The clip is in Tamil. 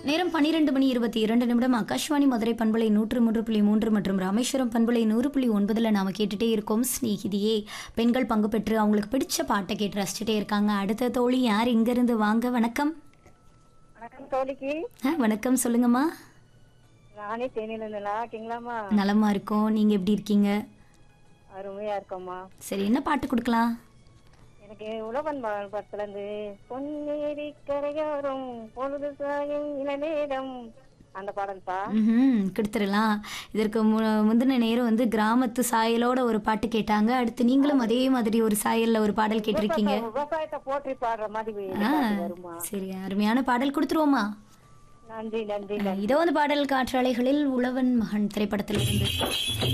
நேரம் பன்னிரண்டு மணி இருபத்தி இரண்டு நிமிடம் ஆகாஷ்வாணி மதுரை பண்பலை நூற்று மூன்று புள்ளி மூன்று மற்றும் ராமேஸ்வரம் பண்பலை நூறு புள்ளி ஒன்பதுல நாம கேட்டுட்டே இருக்கோம் ஸ்நேகிதியே பெண்கள் பங்கு பெற்று அவங்களுக்கு பிடிச்ச பாட்டை கேட்டு ரசிச்சுட்டே இருக்காங்க அடுத்த தோழி யார் இங்கிருந்து வாங்க வணக்கம் வணக்கம் தோழிக்கு ஆ, வணக்கம் சொல்லுங்கம்மா நானே தேனியில இருந்து நல்லா இருக்கீங்களாம்மா நலமா இருக்கோம் நீங்க எப்படி இருக்கீங்க அருமையா இருக்கோம்மா சரி என்ன பாட்டு கொடுக்கலாம் எனக்கு உழவன் மகள் படத்துல இருந்து பொன்னேரி கரையோரம் பொழுது சாயும் இளநேரம் அந்த பாடல்பா ம் கொடுத்துடலாம் இதற்கு மு- முந்தின நேரம் வந்து கிராமத்து சாயலோட ஒரு பாட்டு கேட்டாங்க அடுத்து நீங்களும் அதே மாதிரி ஒரு சாயல்ல ஒரு பாடல் கேட்டிருக்கீங்க விவசாயத்தை போற்றி பாடுற மாதிரி ஆ பாட்டு வருமா சரி அருமையான பாடல் கொடுத்துருவோமா நன்றி நன்றி இதோ வந்து பாடல் காற்றாலைகளில் உழவன் மகன் திரைப்படத்தில் இருந்து